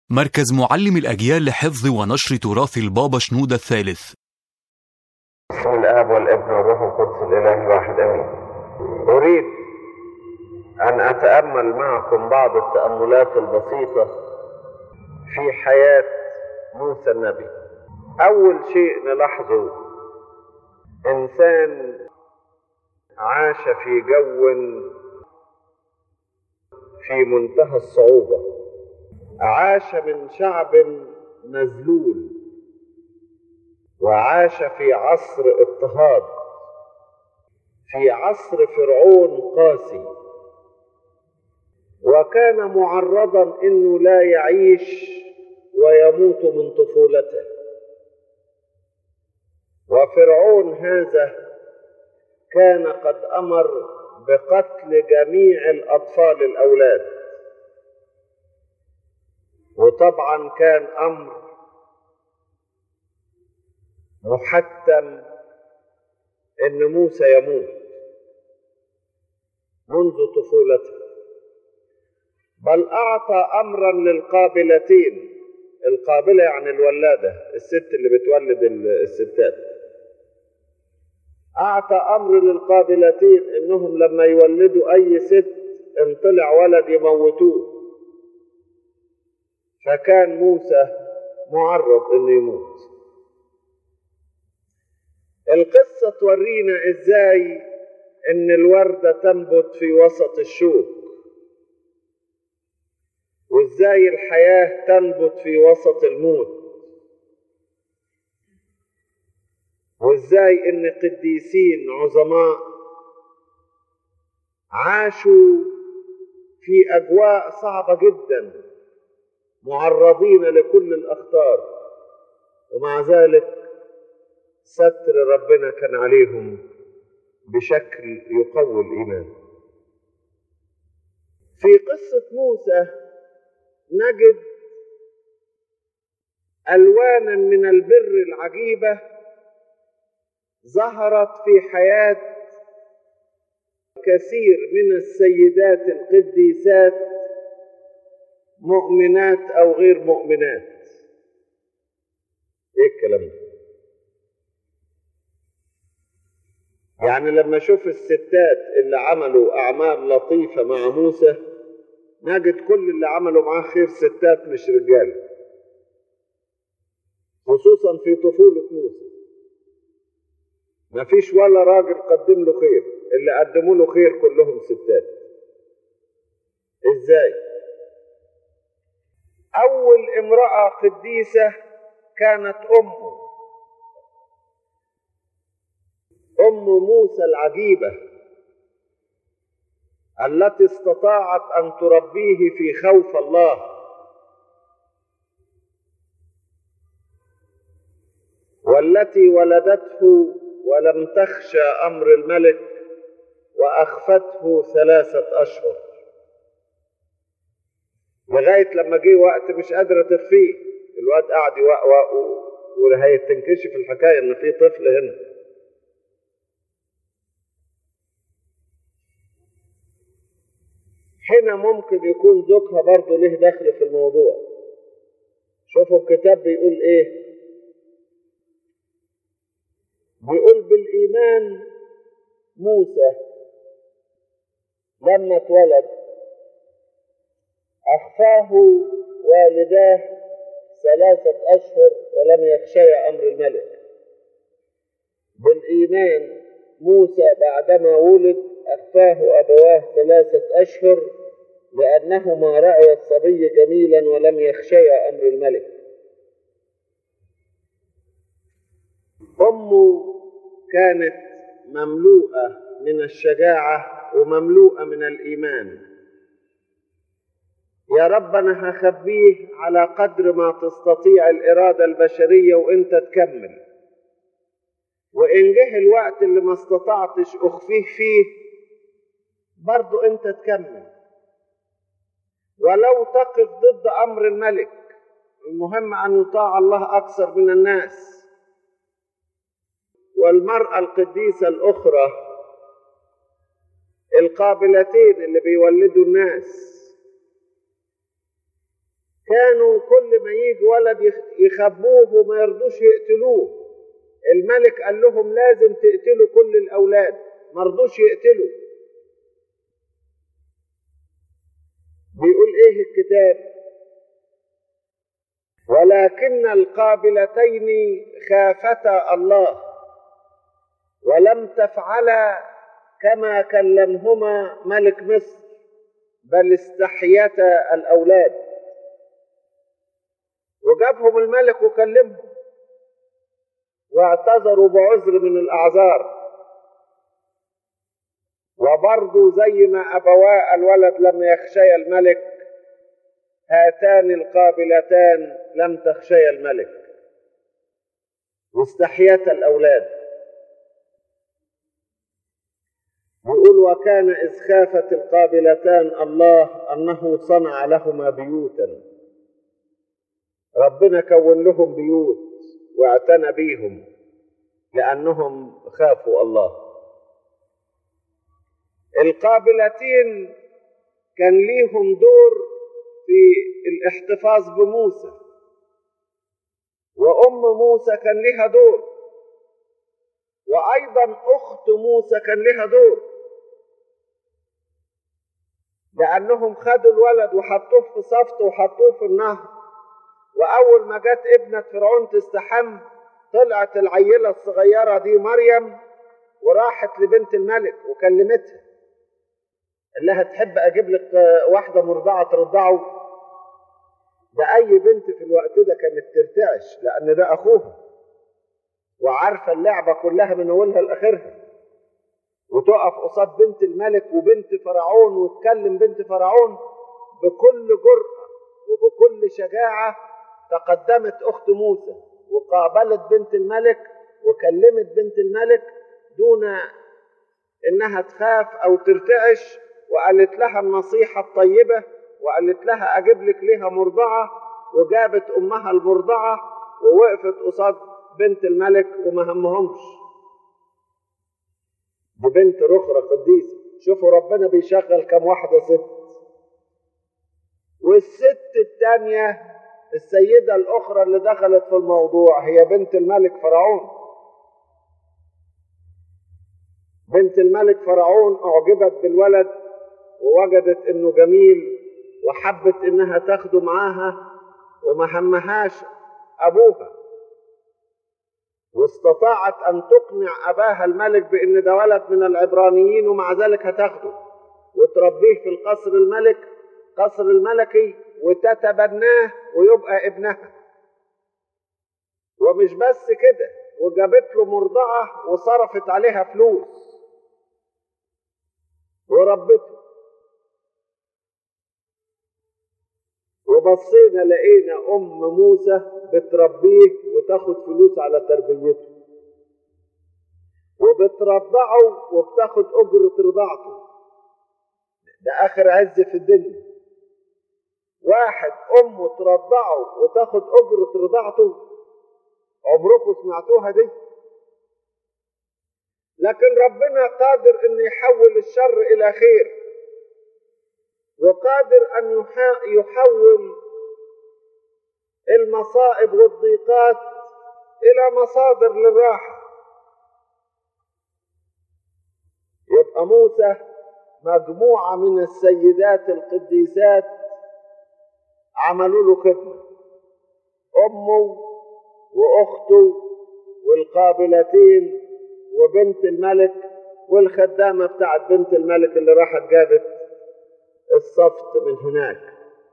مركز معلم الأجيال لحفظ ونشر تراث البابا شنودة الثالث بسم الاب والابن والروح القدس الاله الواحد امين اريد ان اتامل معكم بعض التاملات البسيطه في حياه موسى النبي اول شيء نلاحظه انسان عاش في جو في منتهى الصعوبه عاش من شعب مذلول وعاش في عصر اضطهاد في عصر فرعون قاسي وكان معرضا انه لا يعيش ويموت من طفولته وفرعون هذا كان قد امر بقتل جميع الاطفال الاولاد وطبعا كان امر محتم ان موسى يموت منذ طفولته بل اعطى امرا للقابلتين القابله يعني الولاده الست اللي بتولد الستات اعطى امر للقابلتين انهم لما يولدوا اي ست ان طلع ولد يموتوه فكان موسى معرض انه يموت القصة تورينا ازاي ان الوردة تنبت في وسط الشوك وازاي الحياة تنبت في وسط الموت وازاي ان قديسين عظماء عاشوا في اجواء صعبة جدا معرضين لكل الاخطار ومع ذلك ستر ربنا كان عليهم بشكل يقوي الايمان في قصه موسى نجد الوانا من البر العجيبه ظهرت في حياه كثير من السيدات القديسات مؤمنات او غير مؤمنات ايه الكلام ده يعني لما اشوف الستات اللي عملوا اعمال لطيفه مع موسى نجد كل اللي عملوا معاه خير ستات مش رجال خصوصا في طفوله موسى ما فيش ولا راجل قدم له خير اللي قدموا له خير كلهم ستات ازاي اول امراه قديسه كانت امه ام موسى العجيبه التي استطاعت ان تربيه في خوف الله والتي ولدته ولم تخشى امر الملك واخفته ثلاثه اشهر لغايه لما جه وقت مش قادره تخفيه الواد قعد يوقوق وهي تنكشف الحكايه ان في طفل هنا هنا ممكن يكون زوجها برضه له دخل في الموضوع شوفوا الكتاب بيقول ايه بيقول بالايمان موسى لما اتولد اخفاه والداه ثلاثه اشهر ولم يخشيا امر الملك بالايمان موسى بعدما ولد أخفاه أبواه ثلاثة أشهر لأنهما رأيا الصبي جميلا ولم يخشيا أمر الملك أمه كانت مملوءة من الشجاعة ومملوءة من الإيمان يا رب أنا هخبيه على قدر ما تستطيع الإرادة البشرية وإنت تكمل وإن جه الوقت اللي ما استطعتش أخفيه فيه برضو أنت تكمل ولو تقف ضد أمر الملك المهم أن يطاع الله أكثر من الناس والمرأة القديسة الأخرى القابلتين اللي بيولدوا الناس كانوا كل ما يجي ولد يخبوه وما يرضوش يقتلوه الملك قال لهم لازم تقتلوا كل الأولاد ما رضوش يقتلوا بيقول ايه الكتاب ولكن القابلتين خافتا الله ولم تفعلا كما كلمهما ملك مصر بل استحيتا الاولاد وجابهم الملك وكلمهم واعتذروا بعذر من الاعذار وبرضه زي ما ابواء الولد لم يخشيا الملك هاتان القابلتان لم تخشيا الملك واستحيتا الاولاد يقول وكان إذ خافت القابلتان الله أنه صنع لهما بيوتا ربنا كون لهم بيوت واعتنى بيهم لأنهم خافوا الله القابلتين كان ليهم دور في الاحتفاظ بموسى وأم موسى كان لها دور وأيضا أخت موسى كان لها دور لأنهم خدوا الولد وحطوه في صفت وحطوه في النهر وأول ما جت ابنة فرعون تستحم طلعت العيلة الصغيرة دي مريم وراحت لبنت الملك وكلمتها قال لها تحب أجيب لك واحدة مرضعة ترضعه ده أي بنت في الوقت ده كانت ترتعش لأن ده أخوها وعارفة اللعبة كلها من أولها لآخرها وتقف قصاد بنت الملك وبنت فرعون وتكلم بنت فرعون بكل جرأة وبكل شجاعة تقدمت أخت موسى وقابلت بنت الملك وكلمت بنت الملك دون إنها تخاف أو ترتعش وقالت لها النصيحة الطيبة وقالت لها أجيب لك ليها مرضعة وجابت أمها المرضعة ووقفت قصاد بنت الملك وما همهمش دي بنت رخرة قديسة شوفوا ربنا بيشغل كم واحدة ست والست التانية السيدة الأخرى اللي دخلت في الموضوع هي بنت الملك فرعون بنت الملك فرعون أعجبت بالولد ووجدت إنه جميل وحبت إنها تاخده معاها وما همهاش أبوها واستطاعت أن تقنع أباها الملك بأن ده ولد من العبرانيين ومع ذلك هتاخده وتربيه في القصر الملك قصر الملكي وتتبناه ويبقى ابنها ومش بس كده وجابت له مرضعة وصرفت عليها فلوس وربته وبصينا لقينا ام موسى بتربيه وتاخد فلوس على تربيته وبترضعه وبتاخد اجرة رضاعته ده اخر عز في الدنيا واحد امه ترضعه وتاخد اجرة رضاعته عمركم سمعتوها دي لكن ربنا قادر ان يحول الشر الى خير وقادر أن يحول المصائب والضيقات إلى مصادر للراحة يبقى موسى مجموعة من السيدات القديسات عملوا له خدمة أمه وأخته والقابلتين وبنت الملك والخدامة بتاعت بنت الملك اللي راحت جابت الصفت من هناك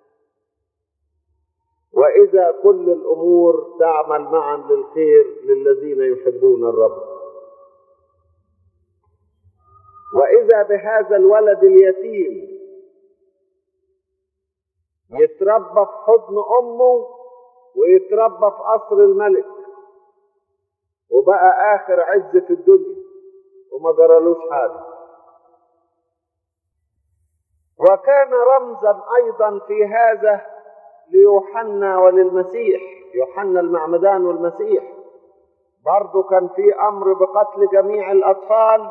واذا كل الامور تعمل معا للخير للذين يحبون الرب واذا بهذا الولد اليتيم يتربى في حضن امه ويتربى في قصر الملك وبقى اخر عز في الدنيا وما جرالوش حاجه وكان رمزا ايضا في هذا ليوحنا وللمسيح يوحنا المعمدان والمسيح برضو كان في امر بقتل جميع الاطفال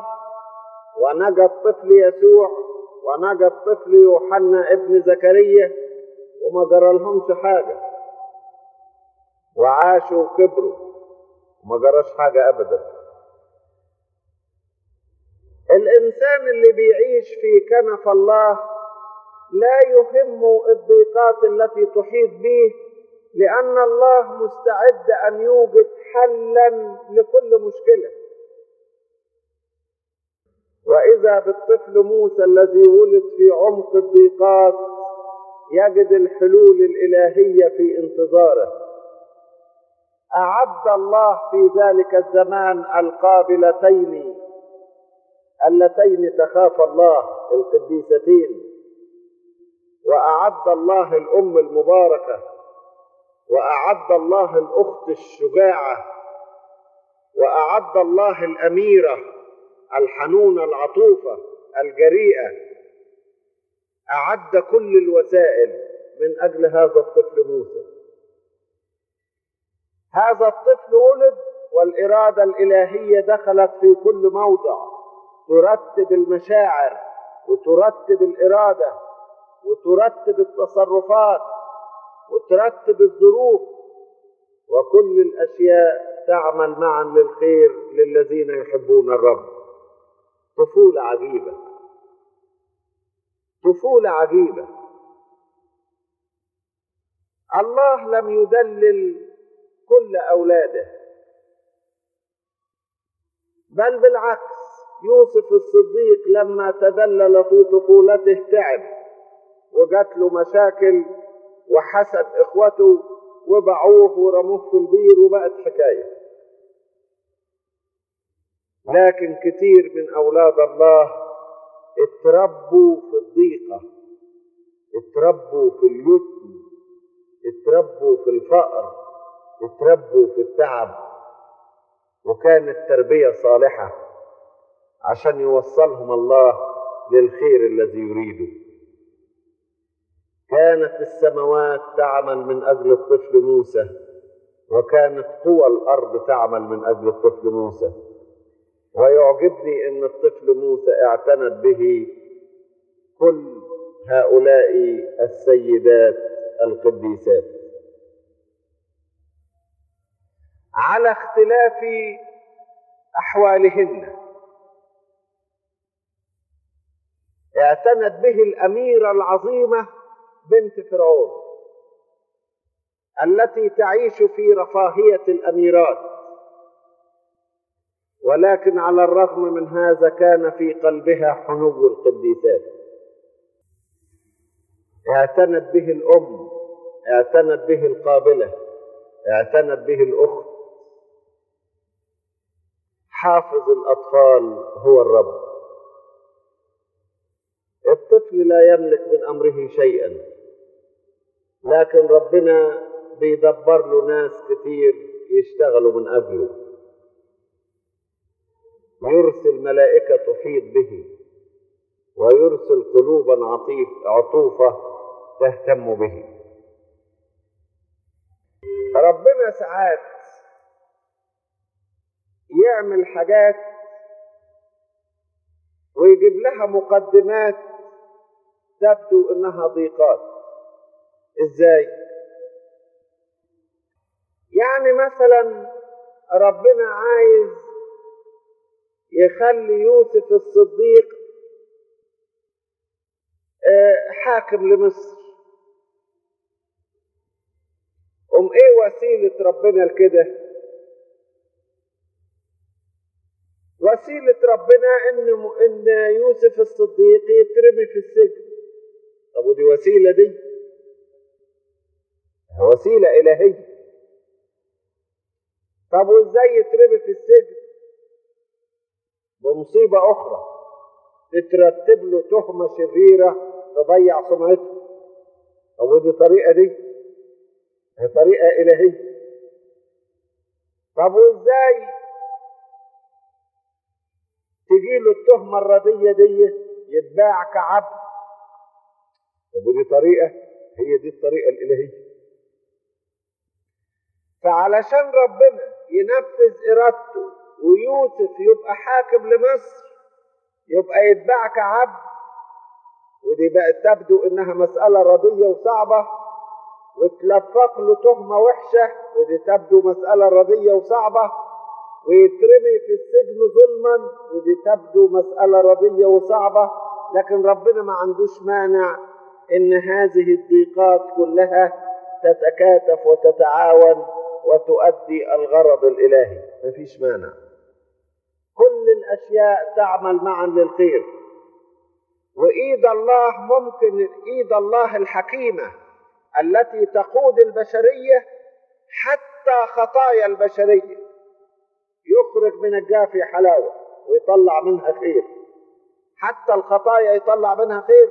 ونجا الطفل يسوع ونجا الطفل يوحنا ابن زكريا وما جرالهمش حاجة وعاشوا وكبروا وما جراش حاجة أبدا الإنسان اللي بيعيش في كنف الله لا يهمه الضيقات التي تحيط به لأن الله مستعد أن يوجد حلا لكل مشكلة وإذا بالطفل موسى الذي ولد في عمق الضيقات يجد الحلول الإلهية في انتظاره أعد الله في ذلك الزمان القابلتين اللتين تخاف الله القديستين وأعد الله الأم المباركة وأعد الله الأخت الشجاعة وأعد الله الأميرة الحنونة العطوفة الجريئة أعد كل الوسائل من أجل هذا الطفل موسى هذا الطفل ولد والإرادة الإلهية دخلت في كل موضع ترتب المشاعر وترتب الإرادة وترتب التصرفات وترتب الظروف وكل الأشياء تعمل معا للخير للذين يحبون الرب طفولة عجيبة طفولة عجيبة الله لم يدلل كل أولاده بل بالعكس يوسف الصديق لما تدلل في طفولته تعب وجات له مشاكل وحسد اخوته وباعوه ورموه في البير وبقت حكايه لكن كتير من اولاد الله اتربوا في الضيقه اتربوا في اليتم اتربوا في الفقر اتربوا في التعب وكانت تربيه صالحه عشان يوصلهم الله للخير الذي يريده كانت السماوات تعمل من أجل الطفل موسى وكانت قوى الأرض تعمل من أجل الطفل موسى ويعجبني أن الطفل موسى اعتنت به كل هؤلاء السيدات القديسات على اختلاف أحوالهن اعتنت به الأميرة العظيمة بنت فرعون التي تعيش في رفاهية الأميرات ولكن على الرغم من هذا كان في قلبها حنو القديسات اعتنت به الأم اعتنت به القابلة اعتنت به الأخت حافظ الأطفال هو الرب الطفل لا يملك من امره شيئا لكن ربنا بيدبر له ناس كتير يشتغلوا من اجله ويرسل ملائكة تحيط به ويرسل قلوبا عطيف عطوفة تهتم به ربنا ساعات يعمل حاجات ويجيب لها مقدمات تبدو انها ضيقات ازاي يعني مثلا ربنا عايز يخلي يوسف الصديق حاكم لمصر ام ايه وسيله ربنا لكده وسيله ربنا ان ان يوسف الصديق يترمي في السجن طب ودي وسيله دي وسيله الهيه طب وازاي يترمي في السجن بمصيبه اخرى تترتب له تهمه شريره تضيع سمعته طب ودي طريقه دي هي طريقه الهيه طب وازاي تجي له التهمه الرديه دي يتباع كعبد طب ودي طريقه هي دي الطريقه الالهيه فعلشان ربنا ينفذ ارادته ويوسف يبقى حاكم لمصر يبقى يتباع كعبد ودي بقت تبدو انها مساله رضيه وصعبه وتلفق له تهمة وحشة ودي تبدو مسألة رضية وصعبة ويترمي في السجن ظلما ودي تبدو مسألة رضية وصعبة لكن ربنا ما عندوش مانع ان هذه الضيقات كلها تتكاتف وتتعاون وتؤدي الغرض الالهي مفيش مانع كل الاشياء تعمل معا للخير وايد الله ممكن ايد الله الحكيمه التي تقود البشريه حتى خطايا البشريه يخرج من الجافي حلاوه ويطلع منها خير حتى الخطايا يطلع منها خير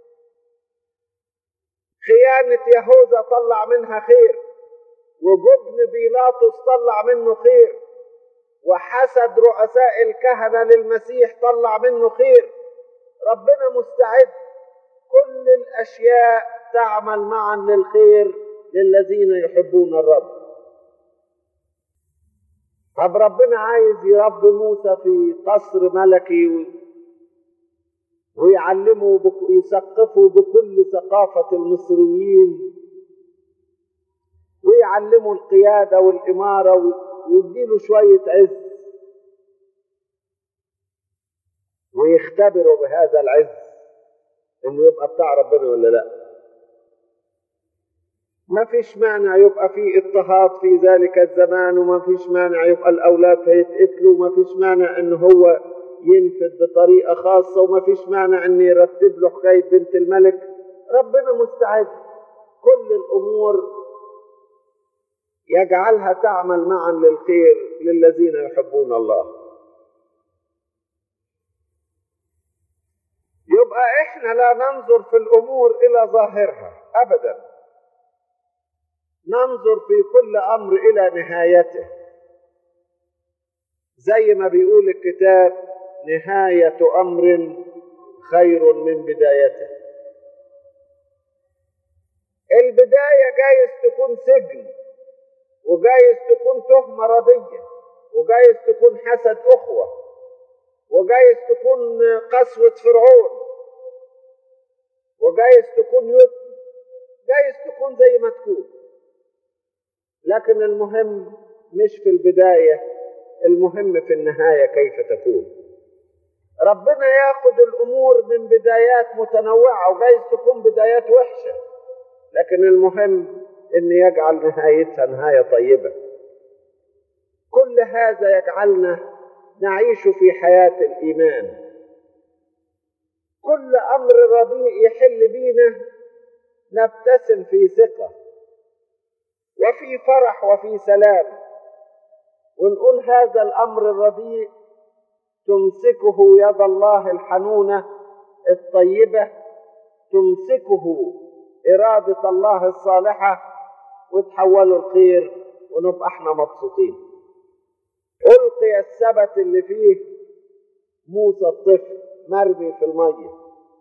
خيانة يهوذا طلع منها خير وجبن بيلاطس طلع منه خير وحسد رؤساء الكهنة للمسيح طلع منه خير ربنا مستعد كل الأشياء تعمل معا للخير للذين يحبون الرب طب ربنا عايز يربي موسى في قصر ملكي ويعلمه بك... يثقفه بكل ثقافة المصريين ويعلمه القيادة والإمارة ويديله شوية عز ويختبره بهذا العز انه يبقى بتاع ربنا ولا لا ما فيش مانع يبقى في اضطهاد في ذلك الزمان وما فيش مانع يبقى الاولاد هيتقتلوا وما فيش مانع ان هو ينفذ بطريقه خاصه وما فيش مانع ان يرتب له حكايه بنت الملك ربنا مستعد كل الامور يجعلها تعمل معا للخير للذين يحبون الله يبقى احنا لا ننظر في الامور الى ظاهرها ابدا ننظر في كل امر الى نهايته زي ما بيقول الكتاب نهايه امر خير من بدايته البدايه جايز تكون سجن وجايز تكون تهمه رضيه وجايز تكون حسد اخوه وجايز تكون قسوه فرعون وجايز تكون يتم جايز تكون زي ما تكون لكن المهم مش في البداية المهم في النهاية كيف تكون ربنا ياخد الأمور من بدايات متنوعة وجايز تكون بدايات وحشة لكن المهم أن يجعل نهايتها نهاية طيبة كل هذا يجعلنا نعيش في حياة الإيمان كل أمر رديء يحل بينا نبتسم في ثقة وفي فرح وفي سلام ونقول هذا الأمر الرديء تمسكه يد الله الحنونة الطيبة تمسكه إرادة الله الصالحة وتحوله الخير ونبقى احنا مبسوطين ألقي السبت اللي فيه موسى الطفل مرمي في المية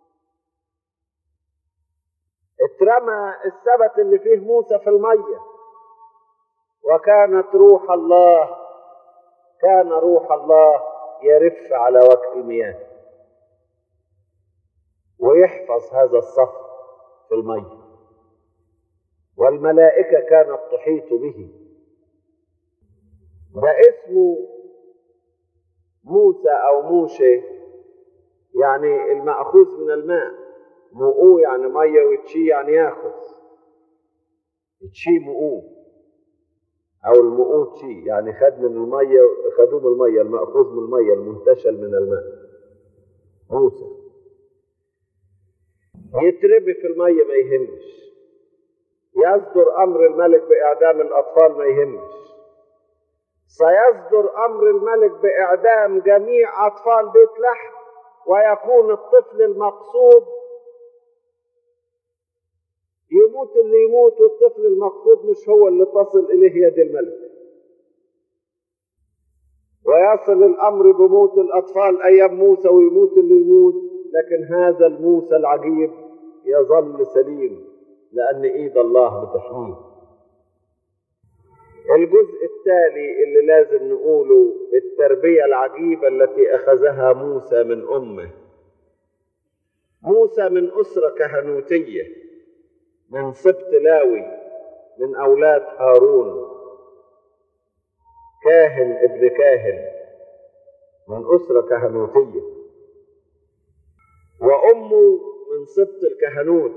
اترمى السبت اللي فيه موسى في المية وكانت روح الله كان روح الله يرف على وجه المياه ويحفظ هذا الصف في المية والملائكة كانت تحيط به ده اسمه موسى أو موشي يعني المأخوذ من الماء مؤو يعني مية وتشي يعني ياخذ تشي مؤو أو المؤو تشي يعني خد من المية خدوه من المية المأخوذ من المية المنتشل من الماء موسى يتربي في المية ما يهمش يصدر أمر الملك بإعدام الأطفال ما يهمش سيصدر أمر الملك بإعدام جميع أطفال بيت لحم ويكون الطفل المقصود يموت اللي يموت والطفل المقصود مش هو اللي تصل إليه يد الملك ويصل الأمر بموت الأطفال أيام موسى ويموت اللي يموت لكن هذا الموسى العجيب يظل سليم لأن إيد الله بتحميه الجزء التالي اللي لازم نقوله التربية العجيبة التي أخذها موسى من أمه موسى من أسرة كهنوتية من سبط لاوي من أولاد هارون كاهن ابن كاهن من أسرة كهنوتية وأمه من سبط الكهنوت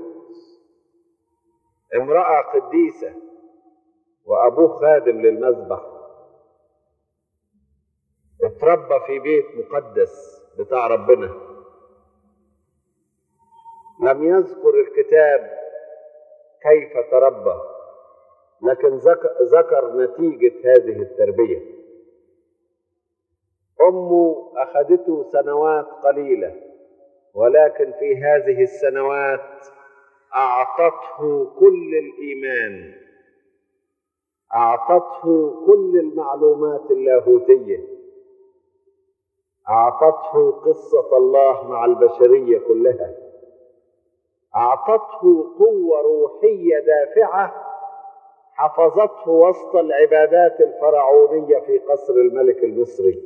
امرأة قديسة وأبوه خادم للمذبح اتربى في بيت مقدس بتاع ربنا لم يذكر الكتاب كيف تربى لكن ذكر نتيجة هذه التربية أمه أخذته سنوات قليلة ولكن في هذه السنوات أعطته كل الإيمان أعطته كل المعلومات اللاهوتية أعطته قصة الله مع البشرية كلها أعطته قوة روحية دافعة حفظته وسط العبادات الفرعونية في قصر الملك المصري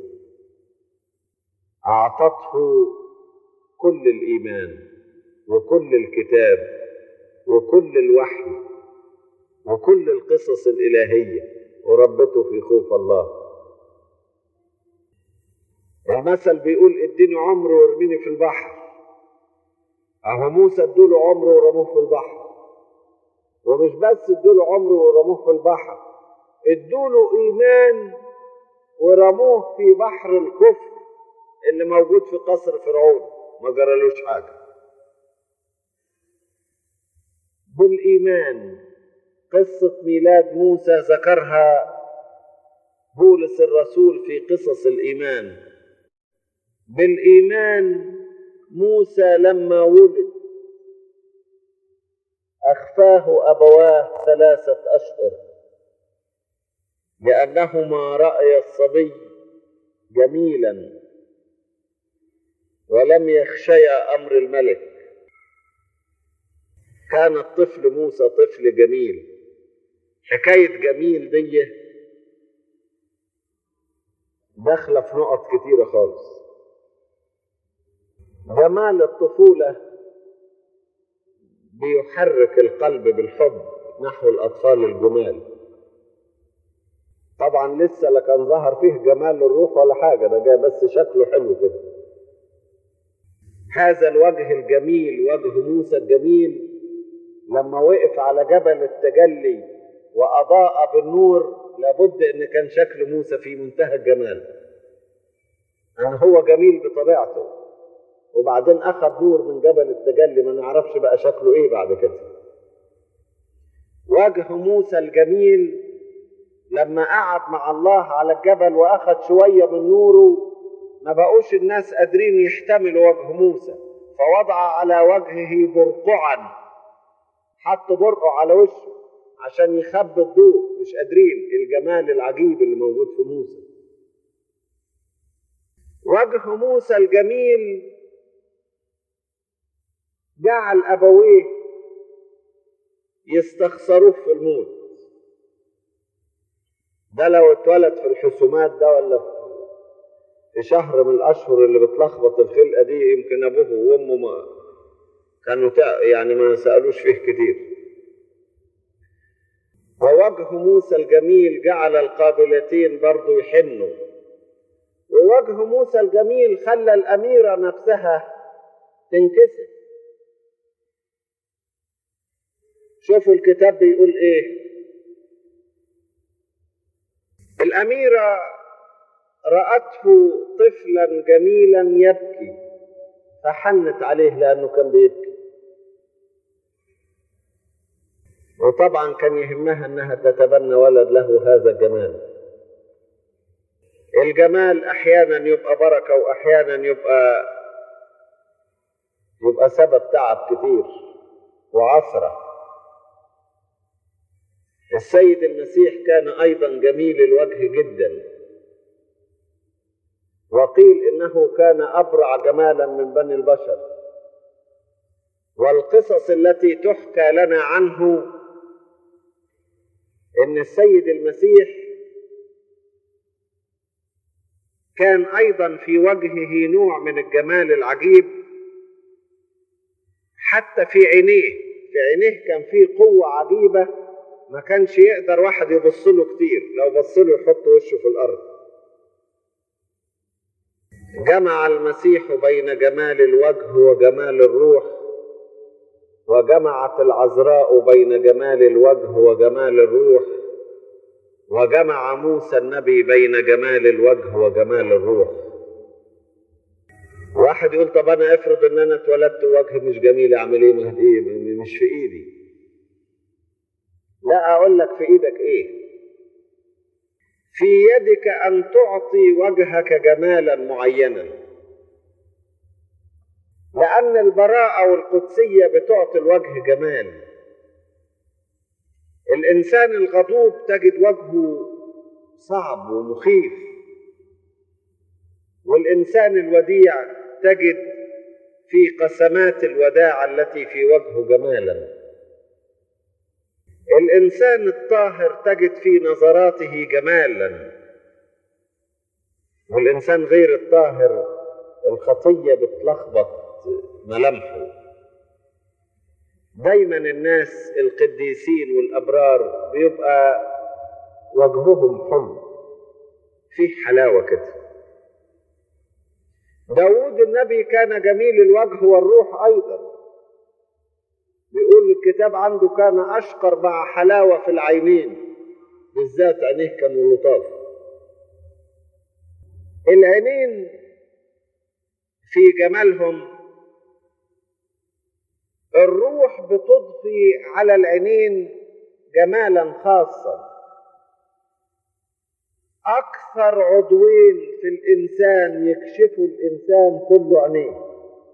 أعطته كل الإيمان وكل الكتاب وكل الوحي وكل القصص الإلهية وربته في خوف الله المثل بيقول اديني عمر وارميني في البحر اهو موسى ادوله عمره ورموه في البحر ومش بس ادوله عمره ورموه في البحر ادوله ايمان ورموه في بحر الكفر اللي موجود في قصر فرعون ما جرالوش حاجه بالايمان قصه ميلاد موسى ذكرها بولس الرسول في قصص الايمان بالايمان موسى لما ولد اخفاه ابواه ثلاثه اشهر لانهما رايا الصبي جميلا ولم يخشيا امر الملك كان الطفل موسى طفل جميل حكايه جميل دي داخله في نقط كتيره خالص جمال الطفولة بيحرك القلب بالحب نحو الأطفال الجمال طبعا لسه لا كان ظهر فيه جمال الروح ولا حاجة ده جاي بس شكله حلو كده هذا الوجه الجميل وجه موسى الجميل لما وقف على جبل التجلي وأضاء بالنور لابد إن كان شكل موسى في منتهى الجمال يعني هو جميل بطبيعته وبعدين اخذ نور من جبل التجلي ما نعرفش بقى شكله ايه بعد كده وجه موسى الجميل لما قعد مع الله على الجبل واخذ شويه من نوره ما بقوش الناس قادرين يحتملوا وجه موسى فوضع على وجهه برقعا حط برقع على وشه عشان يخبي الضوء مش قادرين الجمال العجيب اللي موجود في موسى وجه موسى الجميل جعل أبويه يستخسروه في الموت ده لو اتولد في الحسومات ده ولا في شهر من الأشهر اللي بتلخبط الخلقة دي يمكن أبوه وأمه ما كانوا يعني ما سألوش فيه كتير ووجه موسى الجميل جعل القابلتين برضو يحنوا ووجه موسى الجميل خلى الأميرة نفسها تنكسر شوفوا الكتاب بيقول ايه الأميرة رأته طفلا جميلا يبكي فحنت عليه لأنه كان بيبكي وطبعا كان يهمها أنها تتبنى ولد له هذا الجمال الجمال أحيانا يبقى بركة وأحيانا يبقى يبقى سبب تعب كتير وعثره السيد المسيح كان ايضا جميل الوجه جدا وقيل انه كان ابرع جمالا من بني البشر والقصص التي تحكى لنا عنه ان السيد المسيح كان ايضا في وجهه نوع من الجمال العجيب حتى في عينيه في عينيه كان في قوه عجيبه ما كانش يقدر واحد يبص له كتير لو بص له يحط وشه في الارض جمع المسيح بين جمال الوجه وجمال الروح وجمعت العذراء بين جمال الوجه وجمال الروح وجمع موسى النبي بين جمال الوجه وجمال الروح واحد يقول طب انا افرض ان انا اتولدت وجه مش جميل اعمل ايه مش في ايدي لا اقول لك في ايدك ايه في يدك ان تعطي وجهك جمالا معينا لان البراءه والقدسيه بتعطي الوجه جمال الانسان الغضوب تجد وجهه صعب ومخيف والانسان الوديع تجد في قسمات الوداع التي في وجهه جمالا الانسان الطاهر تجد في نظراته جمالا والانسان غير الطاهر الخطيه بتلخبط ملامحه دايما الناس القديسين والابرار بيبقى وجههم حلو فيه حلاوه كده داود النبي كان جميل الوجه والروح ايضا بيقول الكتاب عنده كان أشقر مع حلاوة في العينين بالذات عينيه كانوا لطاف العينين في جمالهم الروح بتضفي على العينين جمالا خاصا أكثر عضوين في الإنسان يكشفوا الإنسان كل عينيه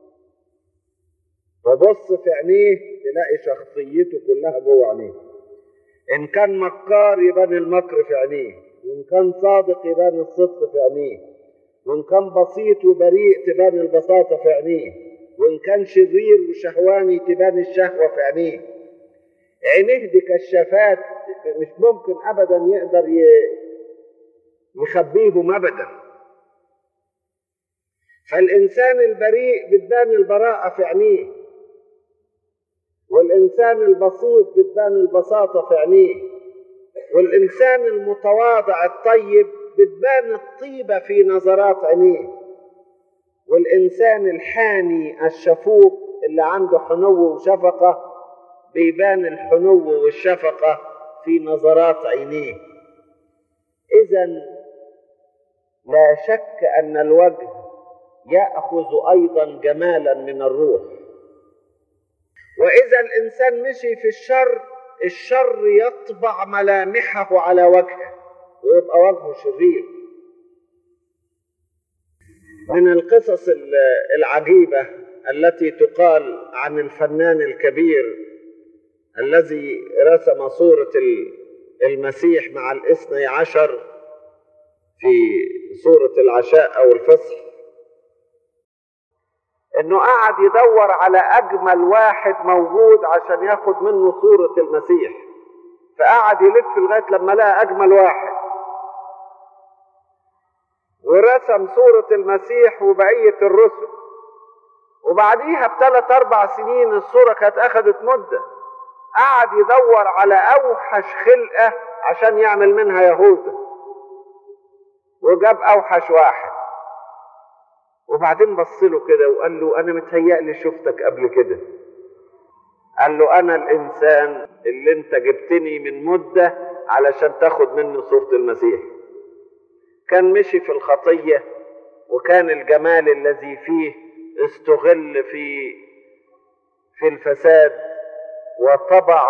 فبص في عينيه تلاقي شخصيته كلها جوه عينيه ان كان مكار يبان المكر في عينيه وان كان صادق يبان الصدق في عينيه وان كان بسيط وبريء تبان البساطه في عينيه وان كان شرير وشهواني تبان الشهوه في عينيه عينيه دي كشافات مش ممكن ابدا يقدر يخبيهم ابدا فالانسان البريء بتبان البراءه في عينيه والإنسان البسيط بتبان البساطة في عينيه والإنسان المتواضع الطيب بتبان الطيبة في نظرات عينيه والإنسان الحاني الشفوق اللي عنده حنو وشفقة بيبان الحنو والشفقة في نظرات عينيه إذا لا شك أن الوجه يأخذ أيضا جمالا من الروح وإذا الإنسان مشي في الشر الشر يطبع ملامحه على وجهه ويبقى وجهه شرير من القصص العجيبة التي تقال عن الفنان الكبير الذي رسم صورة المسيح مع الاثني عشر في صورة العشاء أو الفصح انه قعد يدور على اجمل واحد موجود عشان ياخد منه صورة المسيح فقعد يلف لغاية لما لقى اجمل واحد ورسم صورة المسيح وبقية الرسل وبعديها بثلاث اربع سنين الصورة كانت اخدت مدة قعد يدور على اوحش خلقة عشان يعمل منها يهوذا وجاب اوحش واحد وبعدين بص له كده وقال له انا متهيألي شفتك قبل كده قال له انا الانسان اللي انت جبتني من مدة علشان تاخد مني صورة المسيح كان مشي في الخطية وكان الجمال الذي فيه استغل في في الفساد وطبع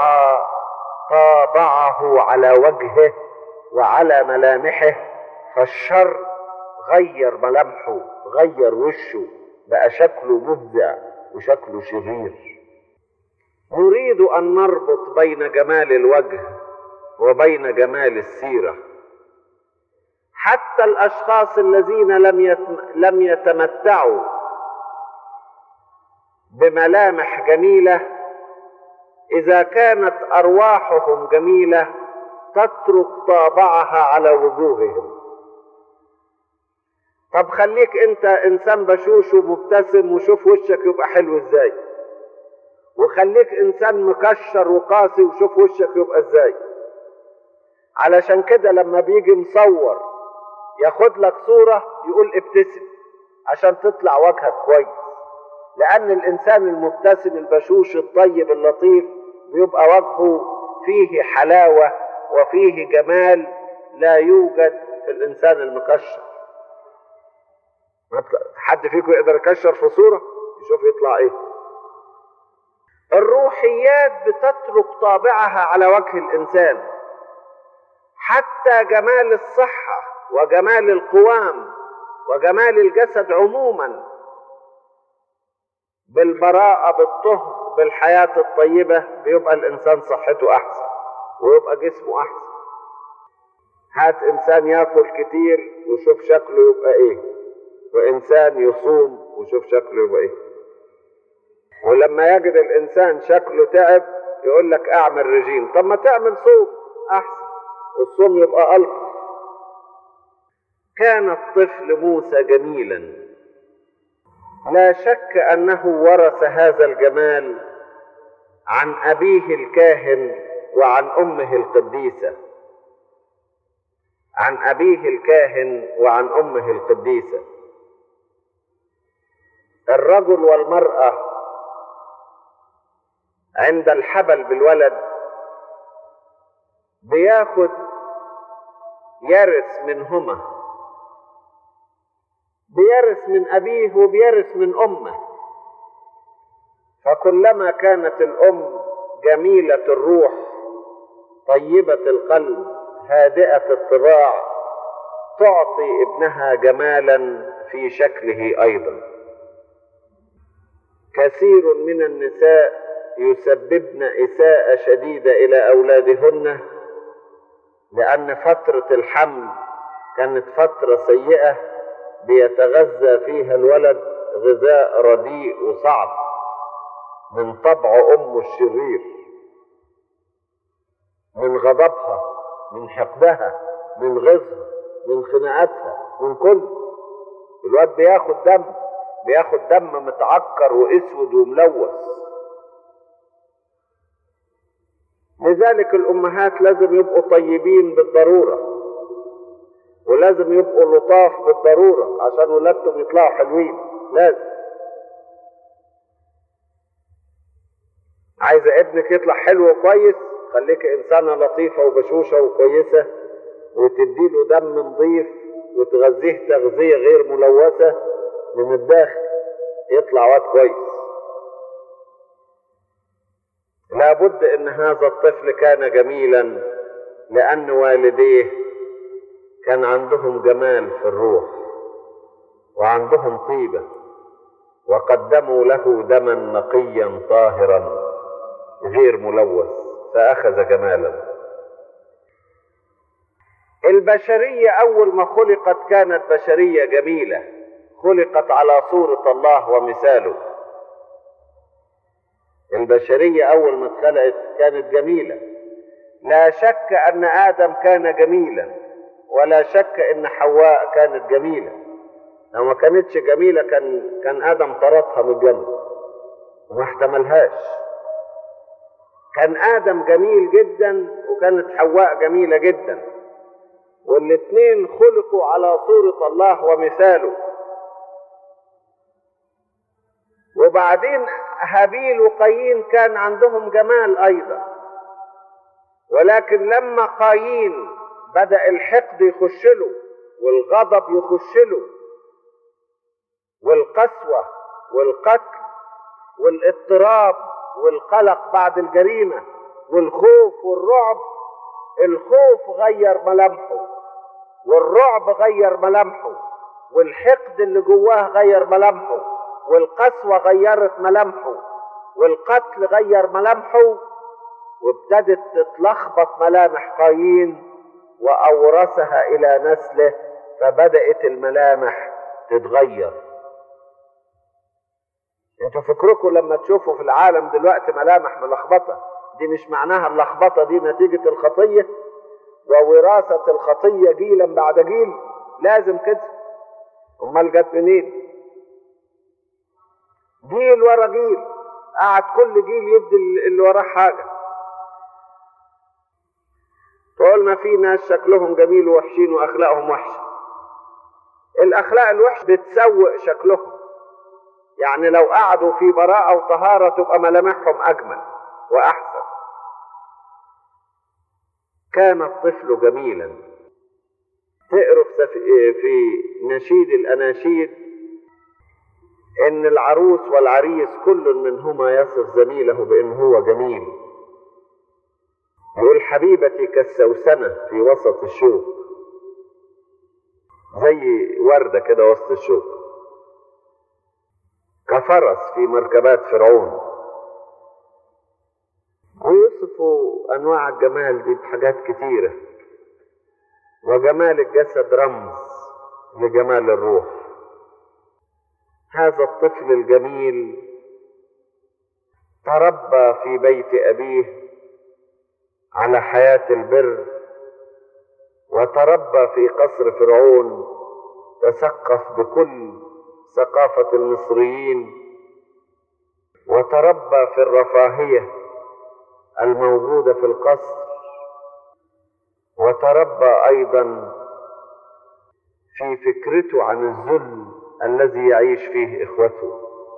طابعه على وجهه وعلى ملامحه فالشر غير ملامحه غير وشه بقى شكله مفزع وشكله شرير نريد ان نربط بين جمال الوجه وبين جمال السيره حتى الاشخاص الذين لم يتم لم يتمتعوا بملامح جميله اذا كانت ارواحهم جميله تترك طابعها على وجوههم طب خليك انت انسان بشوش ومبتسم وشوف وشك يبقى حلو ازاي وخليك انسان مكشر وقاسي وشوف وشك يبقى ازاي علشان كده لما بيجي مصور ياخد لك صورة يقول ابتسم عشان تطلع وجهك كويس لأن الإنسان المبتسم البشوش الطيب اللطيف بيبقى وجهه فيه حلاوة وفيه جمال لا يوجد في الإنسان المكشر حد فيكم يقدر يكشر في صورة يشوف يطلع إيه الروحيات بتترك طابعها على وجه الإنسان حتى جمال الصحة وجمال القوام وجمال الجسد عموما بالبراءة بالطهر بالحياة الطيبة بيبقى الإنسان صحته أحسن ويبقى جسمه أحسن هات إنسان ياكل كتير وشوف شكله يبقى إيه وإنسان يصوم وشوف شكله يبقى إيه ولما يجد الإنسان شكله تعب يقول لك أعمل رجيم طب ما تعمل صوم أحسن والصوم يبقى ألطف كان الطفل موسى جميلا لا شك انه ورث هذا الجمال عن ابيه الكاهن وعن امه القديسه عن ابيه الكاهن وعن امه القديسه الرجل والمراه عند الحبل بالولد بياخد يرث منهما بيرث من أبيه وبيرث من أمه فكلما كانت الأم جميلة الروح طيبة القلب هادئة الطباع تعطي ابنها جمالا في شكله أيضا كثير من النساء يسببن إساءة شديدة إلى أولادهن لأن فترة الحمل كانت فترة سيئة بيتغذى فيها الولد غذاء رديء وصعب من طبع امه الشرير من غضبها من حقدها من غيظها من خناقاتها من كل الواد بياخد دم بياخد دم متعكر واسود وملوث لذلك الامهات لازم يبقوا طيبين بالضروره ولازم يبقوا لطاف بالضرورة عشان ولادتهم يطلعوا حلوين لازم عايزة ابنك يطلع حلو وكويس خليك إنسانة لطيفة وبشوشة وكويسة وتديله دم نظيف وتغذيه تغذية غير ملوثة من الداخل يطلع واد كويس لابد ان هذا الطفل كان جميلا لان والديه كان عندهم جمال في الروح وعندهم طيبه وقدموا له دما نقيا طاهرا غير ملوث فاخذ جمالا البشريه اول ما خلقت كانت بشريه جميله خلقت على صوره الله ومثاله البشريه اول ما اتخلقت كانت جميله لا شك ان ادم كان جميلا ولا شك ان حواء كانت جميله لو ما كانتش جميله كان كان ادم طردها من الجنه وما احتملهاش كان ادم جميل جدا وكانت حواء جميله جدا والاثنين خلقوا على صوره الله ومثاله وبعدين هابيل وقايين كان عندهم جمال ايضا ولكن لما قايين بدا الحقد يخش له والغضب يخش له والقسوه والقتل والاضطراب والقلق بعد الجريمه والخوف والرعب الخوف غير ملامحه والرعب غير ملامحه والحقد اللي جواه غير ملامحه والقسوة غيرت ملامحه والقتل غير ملامحه وابتدت تتلخبط ملامح قايين وأورثها إلى نسله فبدأت الملامح تتغير انتوا فكركم لما تشوفوا في العالم دلوقتي ملامح ملخبطة دي مش معناها اللخبطة دي نتيجة الخطية ووراثة الخطية جيلا بعد جيل لازم كده امال جت منين جيل ورا جيل قعد كل جيل يدي اللي وراه حاجة بقول ما في ناس شكلهم جميل ووحشين واخلاقهم وحشه الاخلاق الوحشه بتسوء شكلهم يعني لو قعدوا في براءه وطهاره تبقى ملامحهم اجمل واحسن كان الطفل جميلا تقروا في في نشيد الاناشيد ان العروس والعريس كل منهما يصف زميله بان هو جميل يقول حبيبتي كالسوسنه في وسط الشوك زي ورده كده وسط الشوك كفرس في مركبات فرعون ويوصفوا انواع الجمال دي بحاجات كتيره وجمال الجسد رمز لجمال الروح هذا الطفل الجميل تربى في بيت ابيه على حياه البر وتربى في قصر فرعون تثقف بكل ثقافه المصريين وتربى في الرفاهيه الموجوده في القصر وتربى ايضا في فكرته عن الذل الذي يعيش فيه اخوته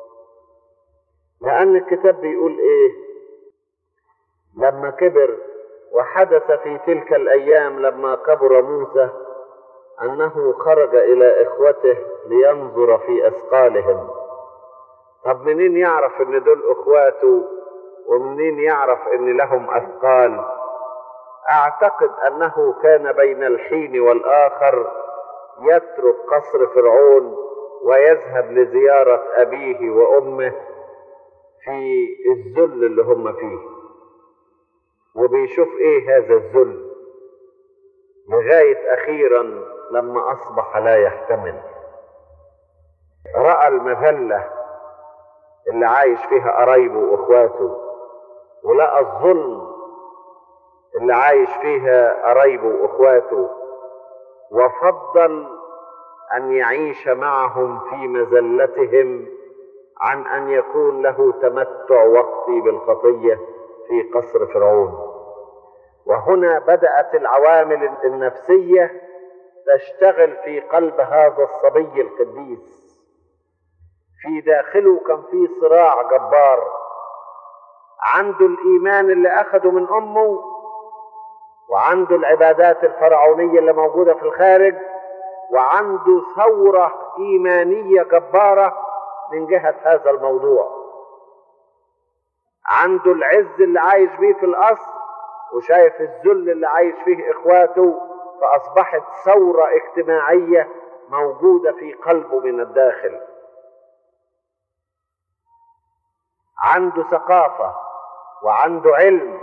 لان الكتاب بيقول ايه لما كبر وحدث في تلك الايام لما كبر موسى انه خرج الى اخوته لينظر في اثقالهم طب منين يعرف ان دول اخواته ومنين يعرف ان لهم اثقال اعتقد انه كان بين الحين والاخر يترك قصر فرعون ويذهب لزياره ابيه وامه في الذل اللي هم فيه وبيشوف ايه هذا الذل لغايه اخيرا لما اصبح لا يحتمل راى المذله اللي عايش فيها قرايبه واخواته ولقى الظلم اللي عايش فيها قرايبه واخواته وفضل ان يعيش معهم في مذلتهم عن ان يكون له تمتع وقتي بالخطيه في قصر فرعون وهنا بدات العوامل النفسيه تشتغل في قلب هذا الصبي القديس في داخله كان في صراع جبار عنده الايمان اللي اخده من امه وعنده العبادات الفرعونيه اللي موجوده في الخارج وعنده ثوره ايمانيه جباره من جهه هذا الموضوع عنده العز اللي عايش بيه في القصر وشايف الذل اللي عايش فيه اخواته فاصبحت ثوره اجتماعيه موجوده في قلبه من الداخل عنده ثقافه وعنده علم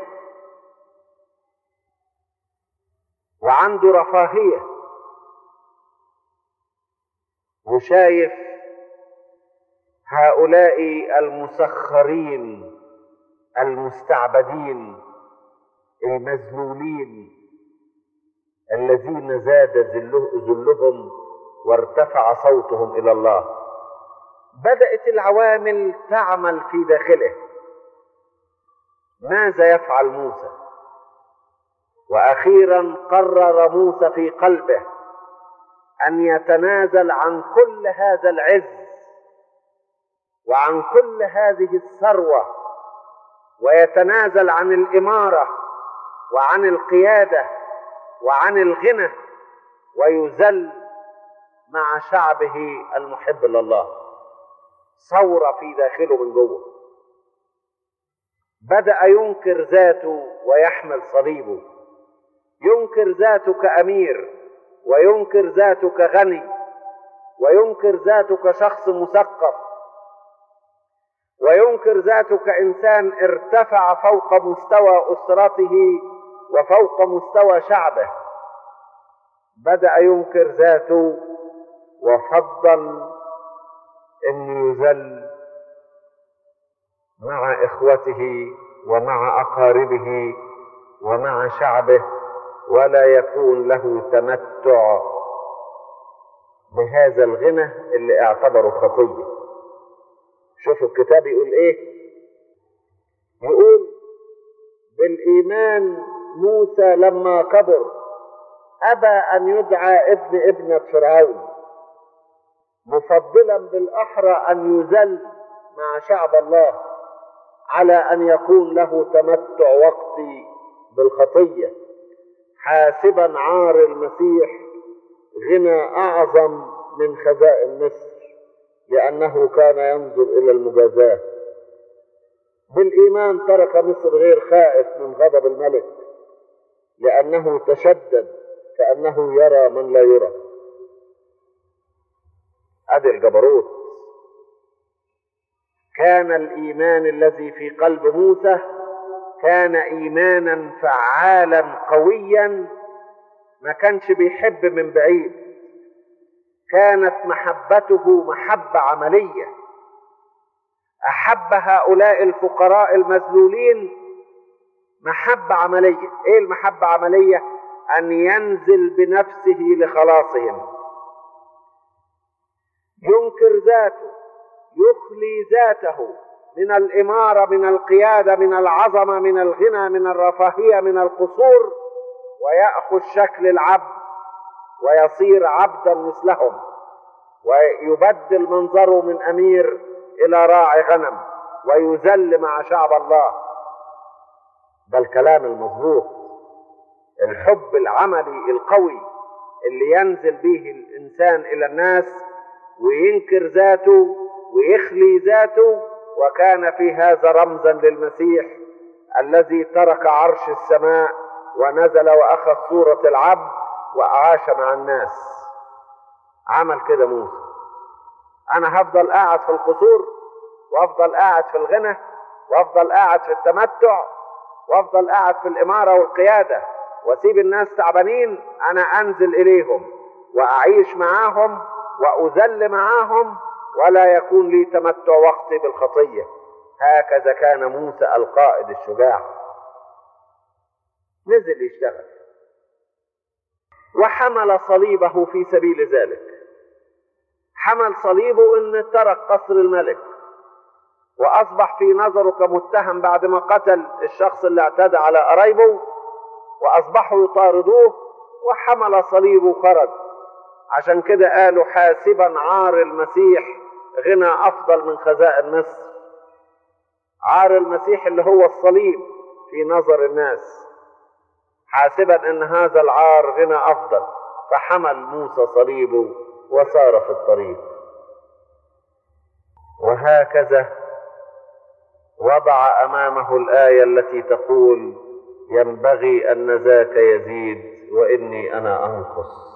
وعنده رفاهيه وشايف هؤلاء المسخرين المستعبدين المذلولين الذين زاد ذلهم وارتفع صوتهم الى الله بدات العوامل تعمل في داخله ماذا يفعل موسى واخيرا قرر موسى في قلبه ان يتنازل عن كل هذا العز وعن كل هذه الثروه ويتنازل عن الاماره وعن القياده وعن الغنى ويذل مع شعبه المحب لله ثوره في داخله من جوه بدا ينكر ذاته ويحمل صليبه ينكر ذاته كامير وينكر ذاته كغني وينكر ذاته كشخص مثقف وينكر ذاته كانسان ارتفع فوق مستوى اسرته وفوق مستوى شعبه بدا ينكر ذاته وفضل ان يذل مع اخوته ومع اقاربه ومع شعبه ولا يكون له تمتع بهذا الغنى اللي اعتبره خطيه شوفوا الكتاب يقول ايه يقول بالايمان موسى لما كبر أبى أن يدعى ابن ابنة فرعون مفضلا بالأحرى أن يذل مع شعب الله على أن يكون له تمتع وقتي بالخطية حاسبا عار المسيح غنى أعظم من خزائن مصر لأنه كان ينظر إلى المجازاة بالإيمان ترك مصر غير خائف من غضب الملك لأنه تشدد كأنه يرى من لا يرى أدي الجبروت كان الإيمان الذي في قلب موسى كان إيمانا فعالا قويا ما كانش بيحب من بعيد كانت محبته محبة عملية أحب هؤلاء الفقراء المذلولين محبة عملية إيه المحبة عملية أن ينزل بنفسه لخلاصهم ينكر ذاته يخلي ذاته من الإمارة من القيادة من العظمة من الغنى من الرفاهية من القصور ويأخذ شكل العبد ويصير عبدا مثلهم ويبدل منظره من أمير إلى راعي غنم ويذل مع شعب الله ده الكلام المظبوط الحب العملي القوي اللي ينزل به الإنسان إلى الناس وينكر ذاته ويخلي ذاته وكان في هذا رمزا للمسيح الذي ترك عرش السماء ونزل واخذ صوره العبد وعاش مع الناس عمل كده موسى انا هفضل قاعد في القصور وافضل قاعد في الغنى وافضل قاعد في التمتع وافضل قاعد في الاماره والقياده واسيب الناس تعبانين انا انزل اليهم واعيش معاهم واذل معاهم ولا يكون لي تمتع وقتي بالخطيه هكذا كان موسى القائد الشجاع نزل يشتغل وحمل صليبه في سبيل ذلك حمل صليبه ان ترك قصر الملك واصبح في نظره كمتهم بعد ما قتل الشخص اللي اعتدى على قرايبه واصبحوا يطاردوه وحمل صليبه وخرج عشان كده قالوا حاسبا عار المسيح غنى افضل من خزائن مصر عار المسيح اللي هو الصليب في نظر الناس حاسبا ان هذا العار غنى افضل فحمل موسى صليبه وسار في الطريق وهكذا وضع امامه الايه التي تقول ينبغي ان ذاك يزيد واني انا انقص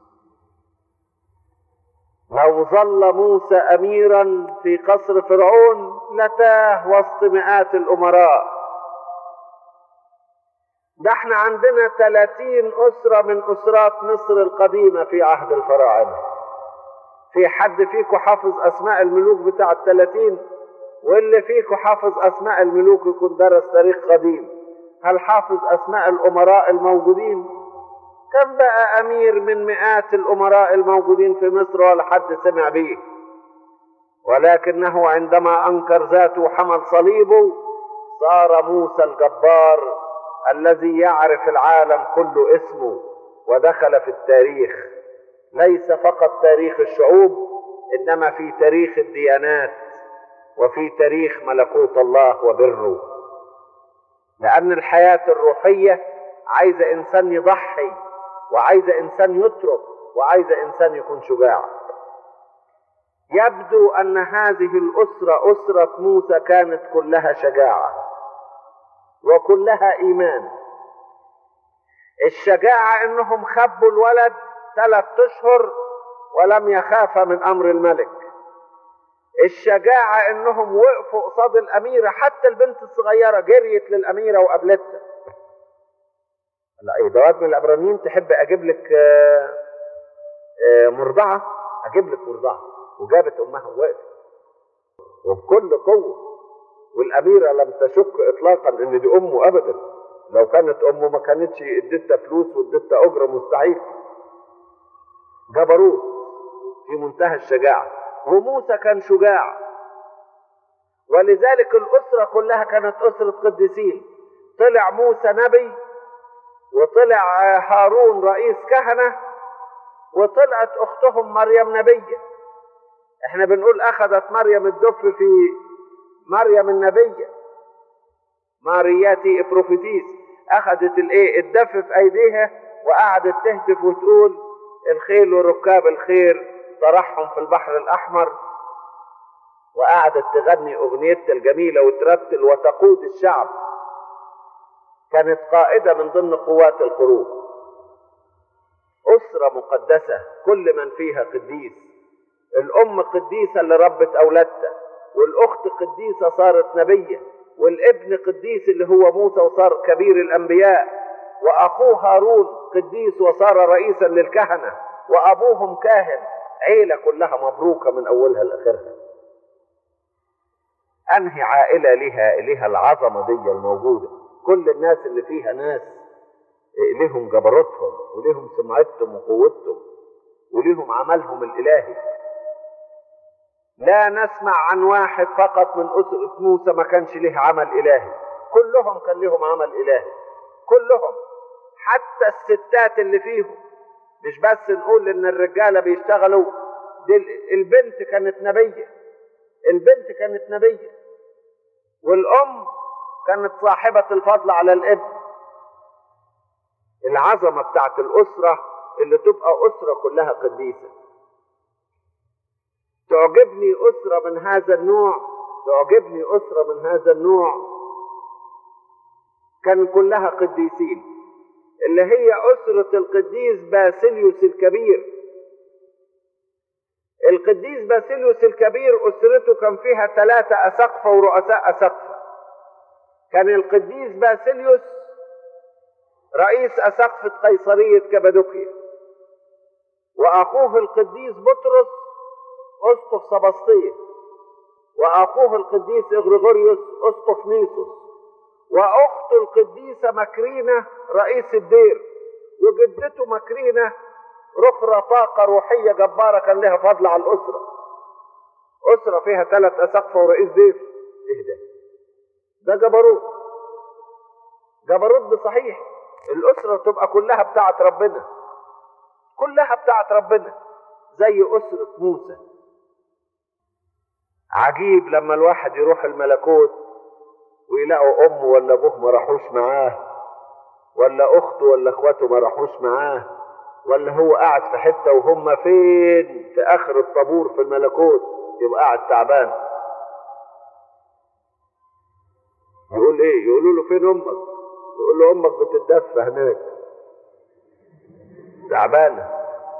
لو ظل موسى اميرا في قصر فرعون لتاه وسط مئات الامراء ده احنا عندنا 30 اسره من اسرات مصر القديمه في عهد الفراعنه في حد فيكم حافظ اسماء الملوك بتاع الثلاثين واللي فيكم حافظ اسماء الملوك يكون درس تاريخ قديم هل حافظ اسماء الامراء الموجودين كم بقى امير من مئات الامراء الموجودين في مصر ولا حد سمع به ولكنه عندما انكر ذاته وحمل صليبه صار موسى الجبار الذي يعرف العالم كله اسمه ودخل في التاريخ ليس فقط تاريخ الشعوب انما في تاريخ الديانات وفي تاريخ ملكوت الله وبره لان الحياه الروحيه عايزه انسان يضحي وعايزه انسان يترك وعايزه انسان يكون شجاع يبدو ان هذه الاسره اسره موسى كانت كلها شجاعه وكلها ايمان الشجاعه انهم خبوا الولد ثلاث اشهر ولم يخاف من امر الملك الشجاعه انهم وقفوا قصاد الاميره حتى البنت الصغيره جريت للاميره وقابلتها لا ايه دوات من العبرانيين تحب اجيب لك آه، آه، مرضعه اجيب لك مرضعه وجابت امها ووقفت وبكل قوه والاميره لم تشك اطلاقا ان دي امه ابدا لو كانت امه ما كانتش اديتها فلوس واديتها اجره مستحيل جبروت في منتهى الشجاعه وموسى كان شجاع ولذلك الاسره كلها كانت اسره قديسين طلع موسى نبي وطلع هارون رئيس كهنة وطلعت أختهم مريم نبية احنا بنقول أخذت مريم الدف في مريم النبية مارياتي إبروفيتيس أخذت الإيه الدف في أيديها وقعدت تهتف وتقول الخيل وركاب الخير طرحهم في البحر الأحمر وقعدت تغني أغنيتها الجميلة وترتل وتقود الشعب كانت قائدة من ضمن قوات القروب أسرة مقدسة كل من فيها قديس الأم قديسة اللي ربت أولادها والأخت قديسة صارت نبية والابن قديس اللي هو موسى وصار كبير الأنبياء وأخوه هارون قديس وصار رئيسا للكهنة وأبوهم كاهن عيلة كلها مبروكة من أولها لآخرها أنهي عائلة لها لها العظمة دي الموجودة كل الناس اللي فيها ناس لهم جبروتهم ولهم سمعتهم وقوتهم ولهم عملهم الإلهي لا نسمع عن واحد فقط من أسرة موسى ما كانش له عمل إلهي كلهم كان لهم عمل إلهي كلهم حتى الستات اللي فيهم مش بس نقول ان الرجاله بيشتغلوا دي البنت كانت نبيه البنت كانت نبيه والام كانت صاحبه الفضل على الابن العظمه بتاعت الاسره اللي تبقى اسره كلها قديسه تعجبني اسره من هذا النوع تعجبني اسره من هذا النوع كان كلها قديسين اللي هي أسرة القديس باسيليوس الكبير القديس باسيليوس الكبير أسرته كان فيها ثلاثة أسقفة ورؤساء أسقفة كان القديس باسيليوس رئيس أسقفة قيصرية كبادوكيا وأخوه القديس بطرس أسقف سبسطية وأخوه القديس إغريغوريوس أسقف نيسوس واخته القديسه مكرينه رئيس الدير وجدته مكرينه رخرة طاقة روحية جبارة كان لها فضل على الأسرة أسرة فيها ثلاث أسقفة ورئيس دير إيه ده؟ ده جبروت جبروت بصحيح الأسرة تبقى كلها بتاعت ربنا كلها بتاعت ربنا زي أسرة موسى عجيب لما الواحد يروح الملكوت ويلاقوا امه ولا ابوه ما راحوش معاه ولا اخته ولا اخواته ما راحوش معاه ولا هو قاعد في حته وهم فين في اخر الطابور في الملكوت يبقى قاعد تعبان يقول ايه يقولوا له فين امك يقول له امك بتتدفى هناك تعبانه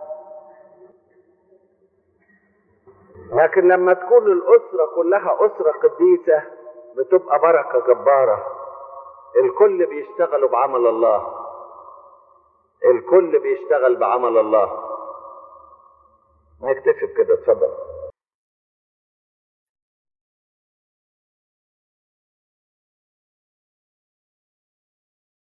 لكن لما تكون الاسره كلها اسره قديسه بتبقى بركة جبارة الكل بيشتغلوا بعمل الله الكل بيشتغل بعمل الله نكتفي بكده اتفضل